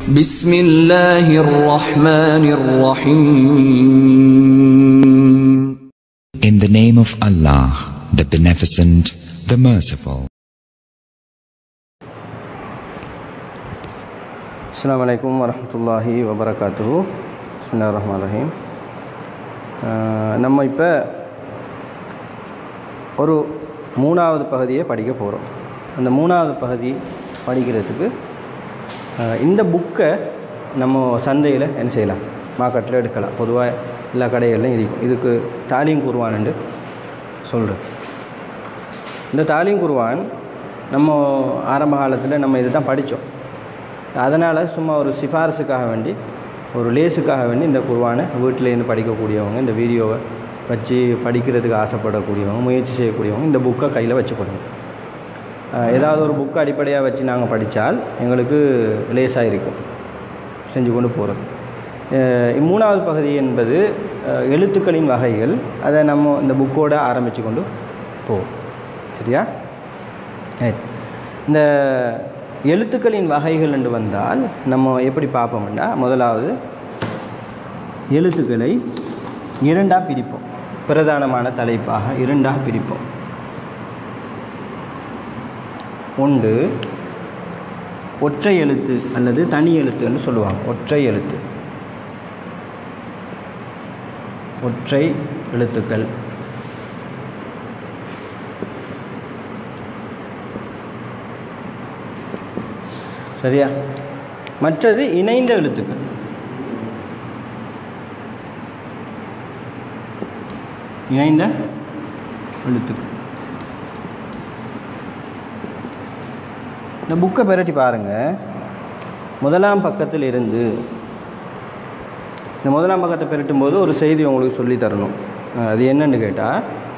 بسم الله الرحمن الرحيم In the name of Allah, the Beneficent, the Merciful. அஸ்ஸலாமு அலைக்கும் வரஹ்மத்துல்லாஹி வபரகாத்துஹு பிஸ்மில்லாஹிர் ரஹ்மானிர் ரஹீம் அஹ் நம்ம இப்போ ஒரு மூணாவது பகுதியை படிக்க போகிறோம் அந்த மூணாவது பகுதி படிக்கிறதுக்கு அஹ் இந்த புக்கை நம்ம சந்தையில் என்ன செய்யலாம் மார்க்கெட்டில் எடுக்கலாம் பொதுவாக எல்லா கடைகள்லையும் இருக்கும் இதுக்கு தாலியும் குருவான்னு சொல்கிறேன் இந்த தாலியும் குருவான் நம்ம ஆரம்ப காலத்தில் நம்ம இதை தான் படித்தோம் அதனால் சும்மா ஒரு சிஃபாரசுக்காக வேண்டி ஒரு லேஸுக்காக வேண்டி இந்த குர்வானை வீட்டிலேருந்து படிக்கக்கூடியவங்க இந்த வீடியோவை வச்சு படிக்கிறதுக்கு ஆசைப்படக்கூடியவங்க முயற்சி செய்யக்கூடியவங்க இந்த புக்கை கையில் வச்சுக்கணும் அஹ் ஏதாவது ஒரு புக்கை அடிப்படையாக வச்சு நாங்கள் படித்தால் எங்களுக்கு லேஸாக இருக்கும் செஞ்சு கொண்டு போகிறது மூணாவது பகுதி என்பது அஹ், எழுத்துக்களின் வகைகள் அதை நம்ம இந்த புக்கோடு ஆரம்பித்து கொண்டு போவோம் சரியா ரைட் இந்த எழுத்துக்களின் வகைகள் என்று வந்தால் நம்ம எப்படி பார்ப்போம்னா முதலாவது எழுத்துக்களை இரண்டாக பிரிப்போம் பிரதானமான தலைப்பாக இரண்டாக பிரிப்போம் ஒன்று ஒற்றை எழுத்து அல்லது தனி எழுத்துன்னு சொல்லுவாங்க ஒற்றை எழுத்து ஒற்றை எழுத்துக்கள் சரியா மற்றது இணைந்த எழுத்துக்கள் இணைந்த எழுத்துக்கள் இந்த புக்கை பெரட்டி பாருங்கள் முதலாம் பக்கத்தில் இருந்து இந்த முதலாம் பக்கத்தை பெரட்டும் போது ஒரு செய்தி உங்களுக்கு சொல்லி தரணும் அஹ் அது என்னன்னு கேட்டால்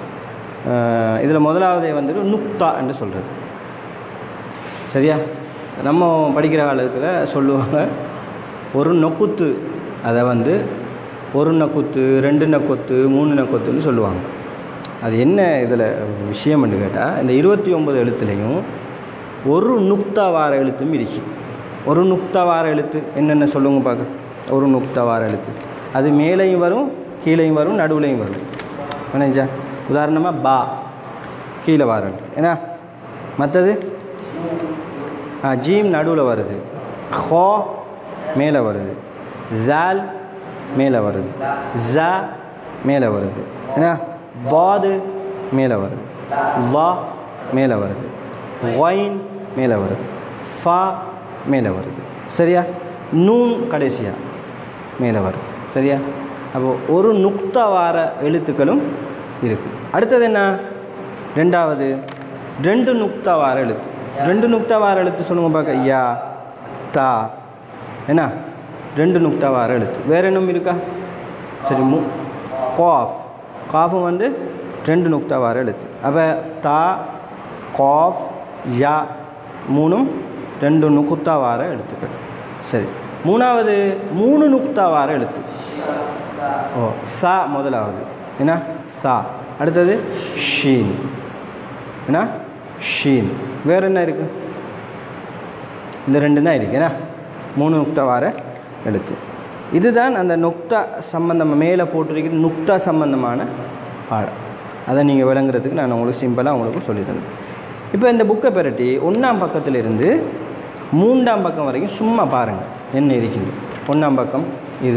இதில் முதலாவதே வந்துட்டு நுக்தா என்று சொல்கிறது சரியா நம்ம படிக்கிற காலத்தில் சொல்லுவாங்க ஒரு நொக்குத்து அதை வந்து ஒரு நக்குத்து ரெண்டு நக்குத்து மூணு நக்குத்துன்னு சொல்லுவாங்க அது என்ன இதில் விஷயம்னு கேட்டால் இந்த இருபத்தி ஒன்பது எழுத்துலேயும் ஒரு நுக்தா வார எழுத்தும் இருக்கு ஒரு நுக்தா வார எழுத்து என்னென்ன சொல்லுங்க பார்க்க ஒரு நுக்தா வார எழுத்து அது மேலேயும் வரும் கீழேயும் வரும் நடுவுலையும் வரும் என்னஞ்சா உதாரணமாக பா கீழே வார எழுத்து ஏன்னா மற்றது ஆ ஜீம் நடுவில் வருது ஹோ மேலே வருது ஜால் மேலே வருது ஜ மேலே வருது ஏன்னா பாது மேலே வருது வா மேலே வருது ஒயின் மேலே வருது ஃபா மேலே வருது சரியா நூன் கடைசியாக மேலே வரும் சரியா அப்போது ஒரு நுக்தா வார எழுத்துக்களும் இருக்குது அடுத்தது என்ன ரெண்டாவது ரெண்டு நுக்தா வார எழுத்து ரெண்டு நுக்தா வார எழுத்து சொல்லுங்க பார்க்க யா தா என்ன ரெண்டு நுக்தா வார எழுத்து வேறு என்னும் இருக்கா சரி மு காஃப் காஃபும் வந்து ரெண்டு நுக்தா வார எழுத்து அப்போ தா காஃப் யா மூணும் ரெண்டு நுக்குத்தா வார எழுத்துக்கள் சரி மூணாவது மூணு நுக்தா வார எழுத்து ஓ சா முதலாவது என்ன சா அடுத்தது ஷீன் என்ன ஷீன் வேறு என்ன இருக்குது இந்த ரெண்டு தான் இருக்கு என்ன மூணு நுக்தா வார எழுத்து இதுதான் அந்த நுக்தா சம்பந்தம் மேலே போட்டிருக்கிற நுக்தா சம்பந்தமான பாடம் அதை நீங்கள் விளங்குறதுக்கு நான் உங்களுக்கு சிம்பிளாக உங்களுக்கு சொல்லி தந்தேன் இப்போ இந்த புக்கை பெரட்டி ஒன்றாம் பக்கத்தில் இருந்து மூன்றாம் பக்கம் வரைக்கும் சும்மா பாருங்கள் என்ன இருக்குது ஒன்றாம் பக்கம் இது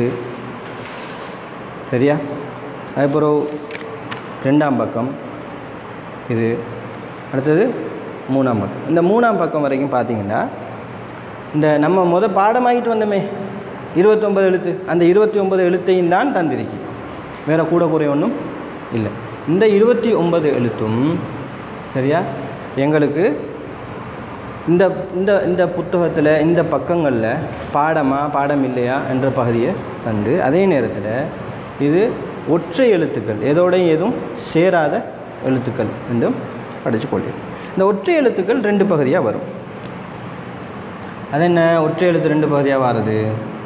சரியா அதுக்கப்புறம் ரெண்டாம் பக்கம் இது அடுத்தது மூணாம் பக்கம் இந்த மூணாம் பக்கம் வரைக்கும் பார்த்தீங்கன்னா இந்த நம்ம முத பாடமாகிட்டு வந்தோமே இருபத்தொம்பது எழுத்து அந்த இருபத்தி ஒன்பது எழுத்தையும் தான் தந்திருக்கு வேறு கூட குறை ஒன்றும் இல்லை இந்த இருபத்தி ஒன்பது எழுத்தும் சரியா எங்களுக்கு இந்த இந்த இந்த புத்தகத்தில் இந்த பக்கங்களில் பாடமா பாடம் இல்லையா என்ற பகுதியை தந்து அதே நேரத்தில் இது ஒற்றை எழுத்துக்கள் எதோடையும் எதுவும் சேராத எழுத்துக்கள் என்றும் படித்து கொள்கிறேன் இந்த ஒற்றை எழுத்துக்கள் ரெண்டு பகுதியாக வரும் அது என்ன ஒற்றை எழுத்து ரெண்டு பகுதியாக வருது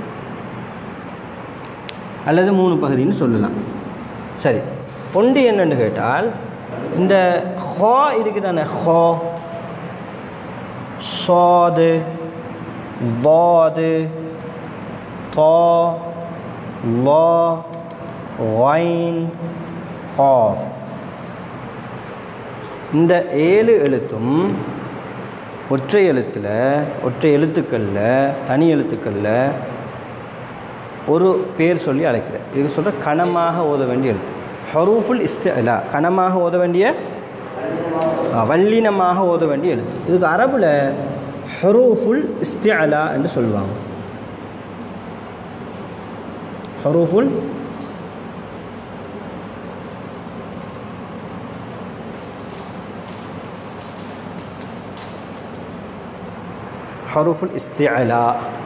அல்லது மூணு பகுதின்னு சொல்லலாம் சரி ஒன்று என்னன்னு கேட்டால் இந்த ஹோ இருக்குதானே ஹோ சாது வாது தா லா ஒயின் காஃப் இந்த ஏழு எழுத்தும் ஒற்றை எழுத்தில் ஒற்றை எழுத்துக்களில் தனி எழுத்துக்களில் ஒரு பேர் சொல்லி அழைக்கிறேன் இது சொல்கிற கணமாக ஓத வேண்டிய எழுத்து ஹரூஃபுல் இஸ்திலா கணமாக ஓத வேண்டிய ஆ, வல்லினமாக ஓத வேண்டிய எழுத்து இதுக்கு அரபில் ஹரூஃபுல் இஸ்திஅலா என்று சொல்லுவாங்க ஹரூஃபுல் ஹரூஃபுல் இஸ்திஅலா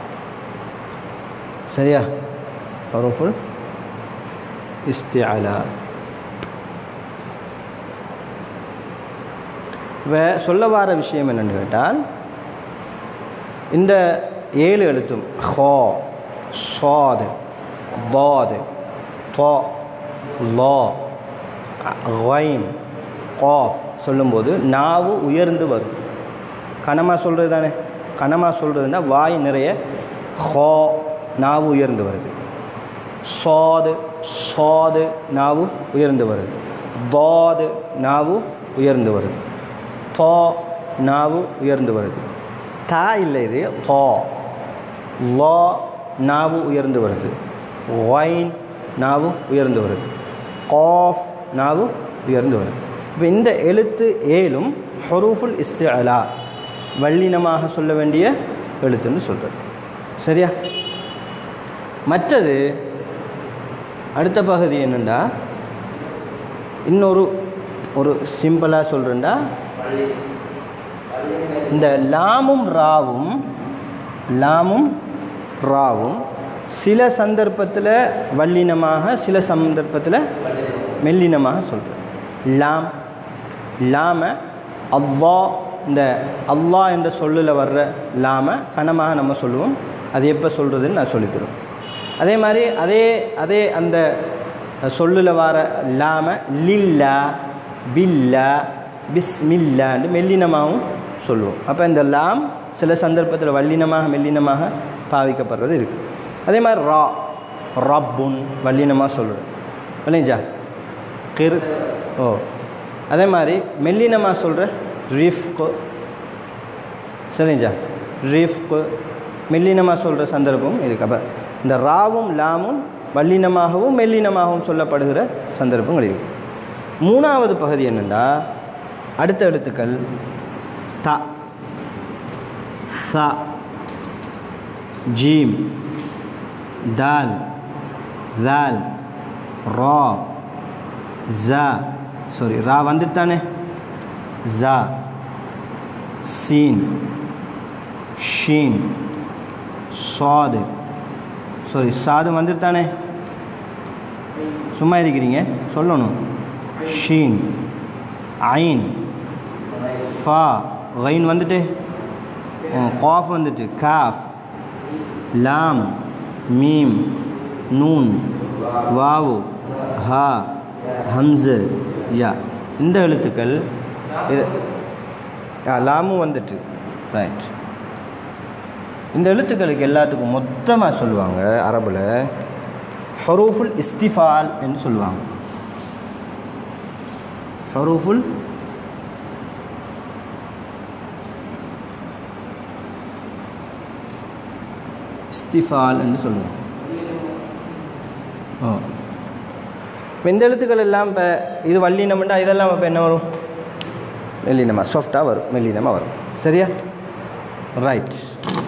சரியா ஹரூஃபுல் இஸ்திஅலா இப்போ சொல்ல வர விஷயம் என்னென்னு கேட்டால் இந்த ஏழு எழுத்தும் ஹோ சாது தாது தோ லா கைன் காஃப் சொல்லும்போது நாவு உயர்ந்து வரும் கனமாக சொல்கிறது தானே கனமாக சொல்கிறதுனா வாய் நிறைய ஹோ நாவு உயர்ந்து வருது சாது சாது நாவு உயர்ந்து வருது தாது நாவு உயர்ந்து வருது தோ நாவு உயர்ந்து வருது தா இல்லை இது தோ லா நாவு உயர்ந்து வருது ஒயின் நாவு உயர்ந்து வருது காஃப் நாவு உயர்ந்து வருது இப்போ இந்த எழுத்து ஏழும் ஹரூஃபுல் இஸ்திஅலா வல்லினமாக சொல்ல வேண்டிய எழுத்துன்னு சொல்கிறது சரியா மற்றது அடுத்த பகுதி என்னென்னா இன்னொரு ஒரு சிம்பிளாக சொல்கிறேன்டா இந்த லாமும் ராவும் லாமும் ராவும் சில சந்தர்ப்பத்தில் வல்லினமாக சில சந்தர்ப்பத்தில் மெல்லினமாக சொல்கிறேன் லாம் லாம அவ்வா இந்த அல்லா என்ற சொல்லில் வர்ற லாம கனமாக நம்ம சொல்லுவோம் அது எப்போ சொல்கிறதுன்னு நான் சொல்லித்தருவேன் அதே மாதிரி அதே அதே அந்த சொல்லில் வர லாம லில்லா பில்லா பிஸ்மில்லான்னு மெல்லினமாகவும் சொல்லுவோம் அப்போ இந்த லாம் சில சந்தர்ப்பத்தில் வல்லினமாக மெல்லினமாக பாவிக்கப்படுறது இருக்குது அதே மாதிரி ரா ரப்புன் வல்லினமாக சொல்லுவோம் இல்லைஞ்சா கிர் ஓ அதே மாதிரி மெல்லினமாக சொல்கிற ரிஃப்கு சரிஞ்சா ரிஃப்கு மெல்லினமாக சொல்கிற சந்தர்ப்பம் இருக்குது அப்போ இந்த ராவும் லாமும் வல்லினமாகவும் மெல்லினமாகவும் சொல்லப்படுகிற சந்தர்ப்பங்கள் இருக்குது மூணாவது பகுதி என்னென்னா அடுத்த எழுத்துக்கள் த ச ஜீம் தால் ஜால் ரா ஜ சாரி ரா வந்துட்டானே ஜ சீன் ஷீன் சாது சாரி சாது வந்துட்டானே சும்மா இருக்கிறீங்க சொல்லணும் ஷீன் ஐன் ஃபா கைன் வந்துட்டு காஃப் வந்துட்டு காஃப் லாம் மீம் நூன் வாவு ஹா ஹம்ஸு யா இந்த எழுத்துக்கள் இது ஆ லாமும் வந்துட்டு ரைட் இந்த எழுத்துக்களுக்கு எல்லாத்துக்கும் மொத்தமாக சொல்லுவாங்க அரபில் ஹரூஃபுல் இஸ்திஃபால் என்று சொல்லுவாங்க ஹரூஃபுல் இஸ்திஃபால் என்று சொல்லுவாங்க ஓ இப்ப இந்த எழுத்துக்கள் எல்லாம் இப்போ இது வல்லினம்ண்டா இதெல்லாம் இப்போ என்ன வரும் மெல்லினமாக சாஃப்டாக வரும் மெல்லினமாக வரும் சரியா ரைட்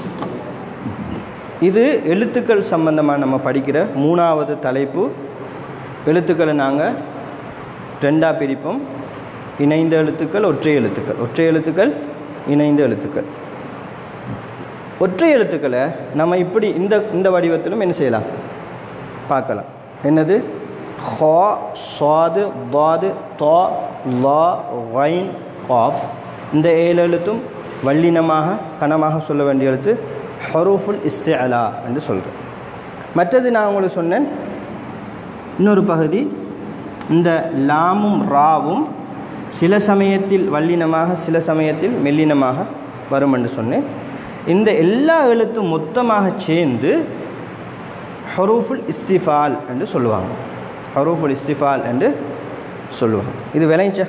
இது எழுத்துக்கள் சம்பந்தமாக நம்ம படிக்கிற மூணாவது தலைப்பு எழுத்துக்களை நாங்கள் ரெண்டாக பிரிப்போம் இணைந்த எழுத்துக்கள் ஒற்றை எழுத்துக்கள் ஒற்றை எழுத்துக்கள் இணைந்த எழுத்துக்கள் ஒற்றை எழுத்துக்களை நம்ம இப்படி இந்த இந்த வடிவத்திலும் என்ன செய்யலாம் பார்க்கலாம் என்னது ஹா சாது தாது தா லா கைன் காஃப் இந்த ஏழு எழுத்தும் வல்லினமாக கனமாக சொல்ல வேண்டிய எழுத்து ஹரூஃபுல் இஸ்திஅலா என்று சொல்கிறேன் மற்றது நான் உங்களுக்கு சொன்னேன் இன்னொரு பகுதி இந்த லாமும் ராவும் சில சமயத்தில் வல்லினமாக சில சமயத்தில் மெல்லினமாக வரும் என்று சொன்னேன் இந்த எல்லா எழுத்தும் மொத்தமாக சேர்ந்து ஹரூஃபுல் இஸ்திஃபால் என்று சொல்லுவாங்க ஹரூஃபுல் இஸ்திஃபால் என்று சொல்லுவாங்க இது விளைஞ்சா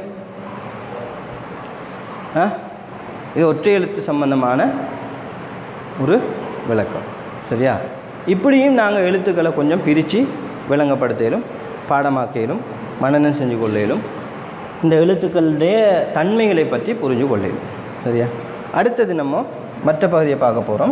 ஆ இது ஒற்றை எழுத்து சம்பந்தமான ஒரு விளக்கம் சரியா இப்படியும் நாங்கள் எழுத்துக்களை கொஞ்சம் பிரித்து விளங்கப்படுத்திலும் பாடமாக்கிலும் மனநம் செஞ்சு கொள்ளையிலும் இந்த எழுத்துக்களுடைய தன்மைகளை பற்றி புரிஞ்சு கொள்ளையிலும் சரியா அடுத்தது நம்ம மற்ற பகுதியை பார்க்க போகிறோம்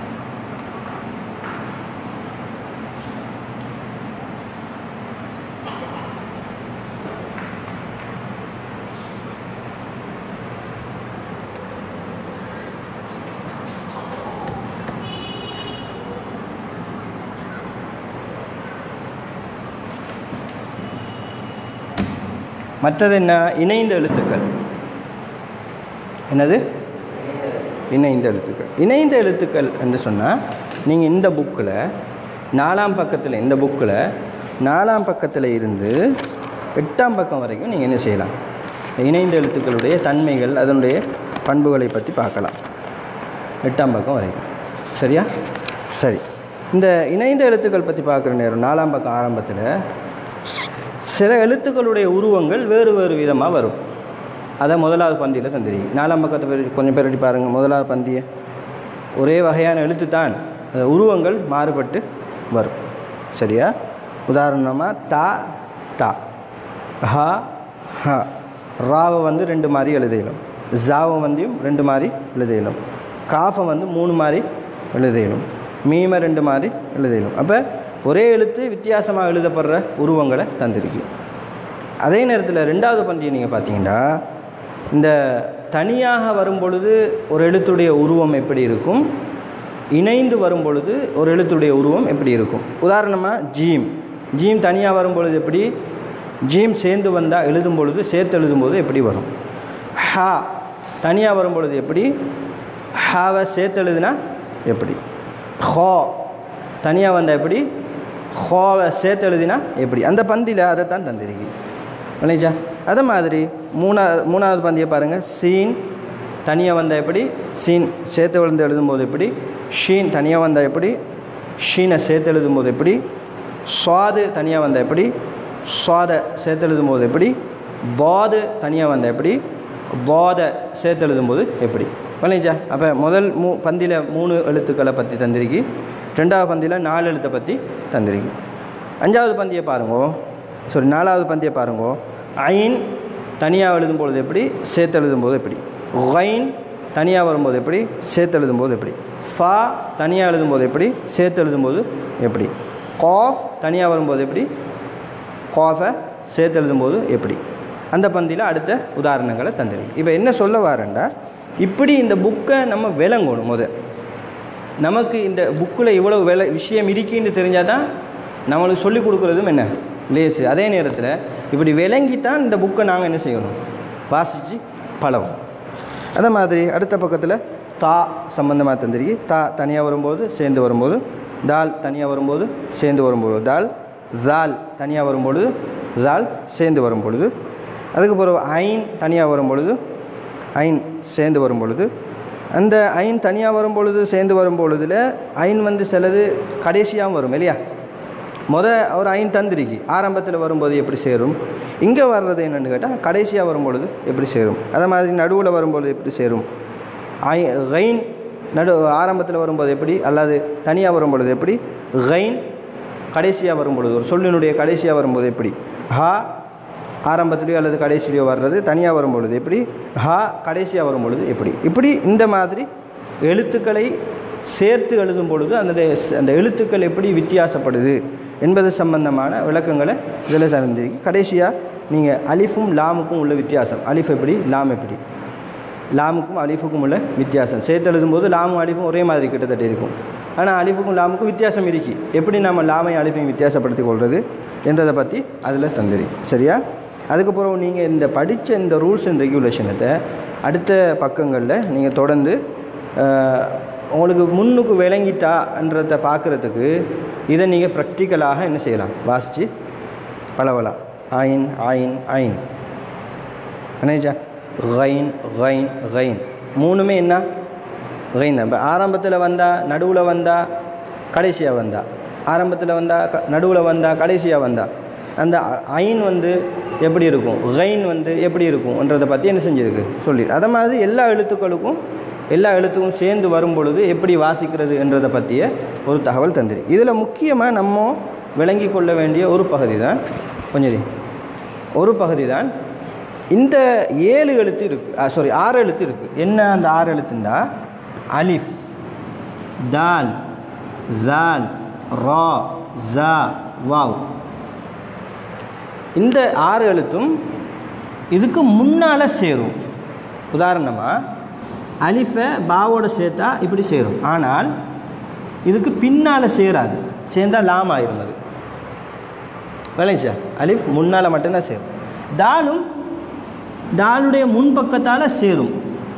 மற்றது என்ன இணைந்த எழுத்துக்கள் என்னது இணைந்த எழுத்துக்கள் இணைந்த எழுத்துக்கள் என்று சொன்னால் நீங்கள் இந்த புக்கில் நாலாம் பக்கத்தில் இந்த புக்கில் நாலாம் பக்கத்தில் இருந்து எட்டாம் பக்கம் வரைக்கும் நீங்கள் என்ன செய்யலாம் இணைந்த எழுத்துக்களுடைய தன்மைகள் அதனுடைய பண்புகளை பற்றி பார்க்கலாம் எட்டாம் பக்கம் வரைக்கும் சரியா சரி இந்த இணைந்த எழுத்துக்கள் பற்றி பார்க்குற நேரம் நாலாம் பக்கம் ஆரம்பத்தில் சில எழுத்துக்களுடைய உருவங்கள் வேறு வேறு விதமாக வரும் அதை முதலாவது பந்தியில் தந்துடுங்க நாலாம் பக்கத்தை பேர் கொஞ்சம் பேரடி பாருங்கள் முதலாவது பந்தியை ஒரே வகையான எழுத்து தான் அந்த உருவங்கள் மாறுபட்டு வரும் சரியா உதாரணமாக தா தா ஹ ஹ ராவை வந்து ரெண்டு மாதிரி எழுதிடும் ஜாவை வந்து ரெண்டு மாதிரி எழுதிடும் காஃபை வந்து மூணு மாதிரி எழுதிடும் மீமை ரெண்டு மாதிரி எழுதிடும் அப்போ ஒரே எழுத்து வித்தியாசமாக எழுதப்படுற உருவங்களை தந்திருக்கு அதே நேரத்தில் ரெண்டாவது பந்தியை நீங்கள் பார்த்தீங்கன்னா இந்த தனியாக வரும் பொழுது ஒரு எழுத்துடைய உருவம் எப்படி இருக்கும் இணைந்து வரும் பொழுது ஒரு எழுத்துடைய உருவம் எப்படி இருக்கும் உதாரணமாக ஜீம் ஜீம் தனியாக வரும் பொழுது எப்படி ஜீம் சேர்ந்து வந்தால் எழுதும் பொழுது சேர்த்து எழுதும்போது எப்படி வரும் ஹா தனியாக வரும் பொழுது எப்படி ஹாவை சேர்த்து எழுதுனா எப்படி ஹோ தனியாக வந்தால் எப்படி ஹோவை சேர்த்து எழுதினா எப்படி அந்த பந்தியில் அதை தான் தந்திருக்கு இல்லைச்சா அதே மாதிரி மூணா மூணாவது பந்தியை பாருங்கள் சீன் தனியாக வந்தால் எப்படி சீன் சேர்த்து விழுந்து எழுதும்போது எப்படி ஷீன் தனியாக வந்தால் எப்படி ஷீனை சேர்த்து எழுதும்போது எப்படி சுவாது தனியாக வந்தால் எப்படி சுவாதை சேர்த்து எழுதும்போது எப்படி பாது தனியாக வந்தால் எப்படி பாதை சேர்த்து எழுதும்போது எப்படி இல்லைச்சா அப்போ முதல் மூ பந்தியில் மூணு எழுத்துக்களை பற்றி தந்திருக்கு ரெண்டாவது பந்தியில் நாலு எழுத்தை பற்றி தந்திருக்கு அஞ்சாவது பந்தியை பாருங்கோ சாரி நாலாவது பந்தியை பாருங்கோ ஐன் தனியாக எழுதும்பொழுது எப்படி சேர்த்து எழுதும்போது எப்படி ஒயின் தனியாக வரும்போது எப்படி சேர்த்து எழுதும்போது எப்படி ஃபா தனியாக எழுதும்போது எப்படி சேர்த்து எழுதும்போது எப்படி காஃப் தனியாக வரும்போது எப்படி காஃபை சேர்த்து எழுதும்போது எப்படி அந்த பந்தியில் அடுத்த உதாரணங்களை தந்திருக்கு இப்போ என்ன சொல்ல வரேன்டா இப்படி இந்த புக்கை நம்ம விளங்கணும் முத நமக்கு இந்த புக்கில் இவ்வளோ வில விஷயம் இருக்குன்னு தெரிஞ்சால் தான் நம்மளுக்கு சொல்லிக் கொடுக்குறதும் என்ன லேசு அதே நேரத்தில் இப்படி விளங்கித்தான் இந்த புக்கை நாங்கள் என்ன செய்யணும் வாசித்து பழகும் அதே மாதிரி அடுத்த பக்கத்தில் தா சம்பந்தமாக தந்திருக்கு தா தனியாக வரும்போது சேர்ந்து வரும்போது தால் தனியாக வரும்போது சேர்ந்து வரும்போது தால் ஜால் தனியாக வரும்பொழுது ஜால் சேர்ந்து வரும் பொழுது அதுக்கு பிறகு ஐன் தனியாக வரும் பொழுது ஐன் சேர்ந்து வரும் பொழுது அந்த ஐன் தனியாக வரும் பொழுது சேர்ந்து வரும் பொழுதுல ஐன் வந்து சிலது கடைசியாகவும் வரும் இல்லையா முத ஒரு ஐன் தந்திரிக்கு ஆரம்பத்தில் வரும்போது எப்படி சேரும் இங்கே வர்றது என்னென்னு கேட்டால் கடைசியாக வரும் பொழுது எப்படி சேரும் அதே மாதிரி நடுவில் வரும்பொழுது எப்படி சேரும் ஐ கைன் நடு ஆரம்பத்தில் வரும்போது எப்படி அல்லது தனியாக வரும் பொழுது எப்படி கைன் கடைசியாக வரும் பொழுது ஒரு சொல்லினுடைய கடைசியாக வரும்போது எப்படி ஹா ஆரம்பத்துலேயோ அல்லது கடைசிலையோ வர்றது தனியாக வரும் பொழுது எப்படி ஹா கடைசியாக வரும் பொழுது எப்படி இப்படி இந்த மாதிரி எழுத்துக்களை சேர்த்து எழுதும் பொழுது அந்த அந்த எழுத்துக்கள் எப்படி வித்தியாசப்படுது என்பது சம்பந்தமான விளக்கங்களை இதில் தந்திருக்கு கடைசியாக நீங்கள் அலிஃபும் லாமுக்கும் உள்ள வித்தியாசம் அலிஃப் எப்படி லாம் எப்படி லாமுக்கும் அலிஃபுக்கும் உள்ள வித்தியாசம் சேர்த்து எழுதும்போது லாமும் அலிஃபும் ஒரே மாதிரி கிட்டத்தட்ட இருக்கும் ஆனால் அலிஃபுக்கும் லாமுக்கும் வித்தியாசம் இருக்கு எப்படி நம்ம லாமையும் அலிஃபையும் வித்தியாசப்படுத்தி கொள்வது என்றதை பற்றி அதில் தந்திரி சரியா அதுக்கப்புறம் நீங்கள் இந்த படித்த இந்த ரூல்ஸ் அண்ட் ரெகுலேஷனத்தை அடுத்த பக்கங்களில் நீங்கள் தொடர்ந்து அஹ், உங்களுக்கு முன்னுக்கு விளங்கிட்டான்றதை பார்க்குறதுக்கு இதை நீங்கள் ப்ராக்டிக்கலாக என்ன செய்யலாம் வாசித்து பழவலாம் ஆயின் ஆயின் ஆயின் அனேஜா கைன் கைன் கைன் மூணுமே என்ன கைன் தான் இப்போ ஆரம்பத்தில் வந்தா நடுவில் வந்தா கடைசியாக வந்தா ஆரம்பத்தில் வந்தா நடுவில் வந்தா கடைசியாக வந்தா அந்த அ- ஐன் வந்து எப்படி இருக்கும் கைன் வந்து எப்படி இருக்கும்ன்றதை பற்றி என்ன செஞ்சிருக்கு சொல்லி அதை மாதிரி எல்லா எழுத்துக்களுக்கும் எல்லா எழுத்துக்கும் சேர்ந்து வரும் பொழுது எப்படி வாசிக்கிறது என்றதை பற்றிய ஒரு தகவல் தந்திரு இதில் முக்கியமாக நம்ம விளங்கி கொள்ள வேண்டிய ஒரு பகுதி தான் கொஞ்சம் இரு. ஒரு பகுதி தான் இந்த ஏழு எழுத்து இருக்குது சாரி ஆறு எழுத்து இருக்குது என்ன அந்த ஆறு எழுத்துண்டா அலிஃப் தால் ஜால் ரா ஜா வாவ் இந்த ஆறு எழுத்தும் இதுக்கு முன்னால் சேரும் உதாரணமாக அலிஃபை பாவோட சேர்த்தா இப்படி சேரும் ஆனால் இதுக்கு பின்னால் சேராது சேர்ந்தால் லாம் ஆயிரும் அது விளைஞ்சா அலிஃப் முன்னால் மட்டும்தான் சேரும் தாலும் தாலுடைய முன்பக்கத்தால் சேரும்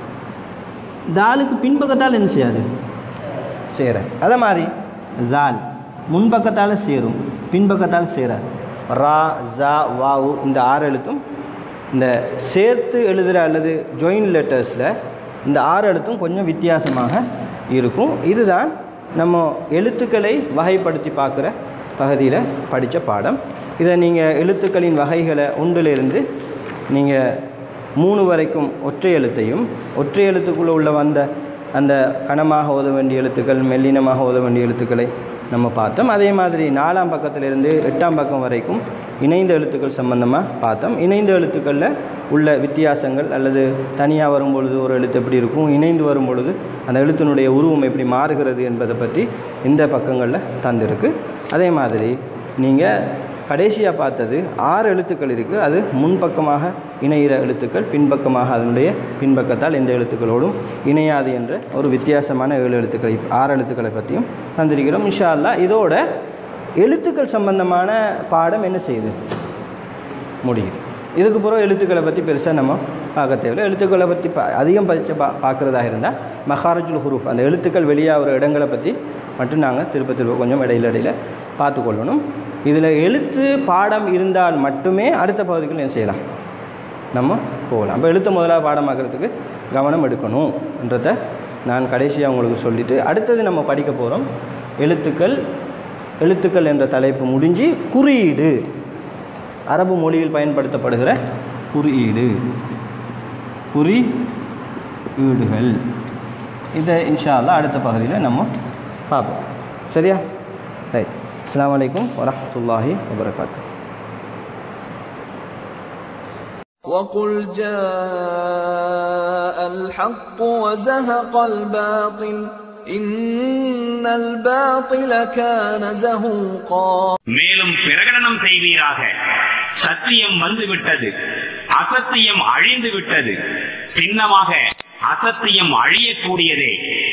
தாலுக்கு பின்பக்கத்தால் என்ன செய்யாது சேர அதே மாதிரி ஜால் முன்பக்கத்தால் சேரும் பின்பக்கத்தால் சேராது ரா ஜா வாவு இந்த ஆறு எழுத்தும் இந்த சேர்த்து எழுதுகிற அல்லது ஜாயின் லெட்டர்ஸில் இந்த ஆறு எழுத்தும் கொஞ்சம் வித்தியாசமாக இருக்கும் இதுதான் நம்ம எழுத்துக்களை வகைப்படுத்தி பார்க்குற பகுதியில் படித்த பாடம் இதை நீங்கள் எழுத்துக்களின் வகைகளை ஒன்றிலிருந்து நீங்கள் மூணு வரைக்கும் ஒற்றை எழுத்தையும் ஒற்றை எழுத்துக்குள்ளே உள்ள வந்த அந்த கனமாக ஓத வேண்டிய எழுத்துக்கள் மெல்லினமாக ஓத வேண்டிய எழுத்துக்களை நம்ம பார்த்தோம் அதே மாதிரி நாலாம் பக்கத்திலிருந்து எட்டாம் பக்கம் வரைக்கும் இணைந்த எழுத்துக்கள் சம்பந்தமாக பார்த்தோம் இணைந்த எழுத்துக்களில் உள்ள வித்தியாசங்கள் அல்லது தனியாக வரும்பொழுது ஒரு எழுத்து எப்படி இருக்கும் இணைந்து வரும் பொழுது அந்த எழுத்தினுடைய உருவம் எப்படி மாறுகிறது என்பதை பற்றி இந்த பக்கங்களில் தந்திருக்கு அதே மாதிரி நீங்கள் கடைசியாக பார்த்தது ஆறு எழுத்துக்கள் இருக்குது அது முன்பக்கமாக இணையிற எழுத்துக்கள் பின்பக்கமாக அதனுடைய பின்பக்கத்தால் எந்த எழுத்துக்களோடும் இணையாது என்ற ஒரு வித்தியாசமான ஏழு எழுத்துக்களை ஆறு எழுத்துக்களை பற்றியும் தந்திருக்கிறோம் இன்ஷா அல்லாஹ் இதோட எழுத்துக்கள் சம்பந்தமான பாடம் என்ன செய்யுது முடியுது இதுக்கு பிறகு எழுத்துக்களை பற்றி பெருசாக நம்ம பார்க்க தேவையில்லை எழுத்துக்களை பற்றி பா அதிகம் படித்து பா பார்க்குறதாக இருந்தால் மஹாரஜுல் ஹுரூஃப் அந்த எழுத்துக்கள் வெளியாகிற இடங்களை பற்றி மட்டும் நாங்கள் திருப்ப திருப்ப கொஞ்சம் இடையில இடையில பார்த்துக்கொள்ளணும் இதில் எழுத்து பாடம் இருந்தால் மட்டுமே அடுத்த பகுதிகள் என்ன செய்யலாம் நம்ம போகலாம் அப்போ எழுத்து முதலாக பாடமாக்குறதுக்கு கவனம் எடுக்கணும்ன்றத நான் கடைசியாக உங்களுக்கு சொல்லிவிட்டு அடுத்தது நம்ம படிக்க போகிறோம் எழுத்துக்கள் எழுத்துக்கள் என்ற தலைப்பு முடிஞ்சு குறியீடு அரபு மொழியில் பயன்படுத்தப்படுகிற குறியீடு குறியீடுகள் இதை இன்ஷா அல்லாஹ் அடுத்த பகுதியில் நம்ம பார்ப்போம் சரியா ரைட் அஸ்ஸலாமு அலைக்கும் வரஹ்மத்துல்லாஹி வபரகாத்து وقل جاء الحق وزهق الباطل إن الباطل كان زهوقا மேலும் பிரகடனம் செய்வீராக சத்தியம் வந்துவிட்டது அசத்தியம் அழிந்து விட்டது சின்னமாக அசத்தியம் அழியக்கூடியதே